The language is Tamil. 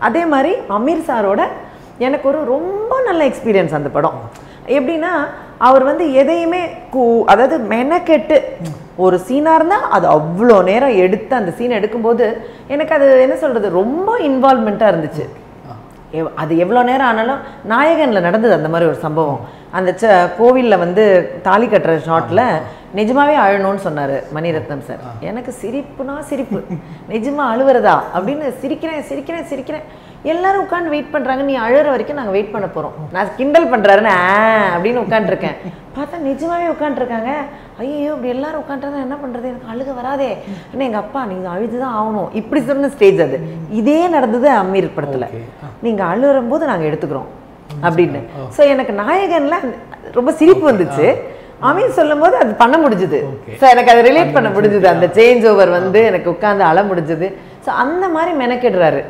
அதே மாதிரி அமீர் சாரோட எனக்கு ஒரு ரொம்ப நல்ல எக்ஸ்பீரியன்ஸ் அந்த படம் எப்படின்னா அவர் வந்து எதையுமே கூ அதாவது மெனக்கெட்டு ஒரு சீனாக இருந்தால் அது அவ்வளோ நேரம் எடுத்து அந்த சீன் எடுக்கும்போது எனக்கு அது என்ன சொல்கிறது ரொம்ப இன்வால்மெண்ட்டாக இருந்துச்சு எவ்- அது எவ்வளோ நேரம் ஆனாலும் நாயகனில் நடந்தது அந்த மாதிரி ஒரு சம்பவம் அந்த ச கோவிலில் வந்து தாலி கட்டுற ஷாட்டில் நிஜமாவே அழணும்னு சொன்னார் மணிரத்னம் சார் எனக்கு சிரிப்புனா சிரிப்பு நிஜமா அழுவுறதா அப்படின்னு சிரிக்கிறேன் சிரிக்கிறேன் சிரிக்கிறேன் எல்லாரும் உட்காந்து வெயிட் பண்ணுறாங்க நீ அழுற வரைக்கும் நாங்கள் வெயிட் பண்ண போகிறோம் நான் கிண்டல் பண்ணுறாருன்னு ஆ அப்படின்னு உட்காந்துருக்கேன் பார்த்தா நிஜமாவே உட்காந்துருக்காங்க ஐயோ இப்படி எல்லாரும் உட்காந்துருந்தா என்ன பண்ணுறது எனக்கு அழுக வராதே ஆனால் எங்கள் அப்பா நீங்கள் அழுது தான் ஆகணும் இப்படி சொன்ன ஸ்டேஜ் அது இதே நடந்தது அம்மீர் படத்தில் நீங்கள் அழுறும் போது நாங்கள் எடுத்துக்கிறோம் அப்படின்னு ஸோ எனக்கு நாயகன்ல ரொம்ப சிரிப்பு வந்துச்சு அமீர் சொல்லும் போது அது பண்ண முடிஞ்சுது ஸோ எனக்கு அதை ரிலேட் பண்ண முடிஞ்சுது அந்த சேஞ்ச் ஓவர் வந்து எனக்கு உட்காந்து அழ முடிஞ்சுது ஸோ அந்த மாதிரி மெனக்கிடுறாரு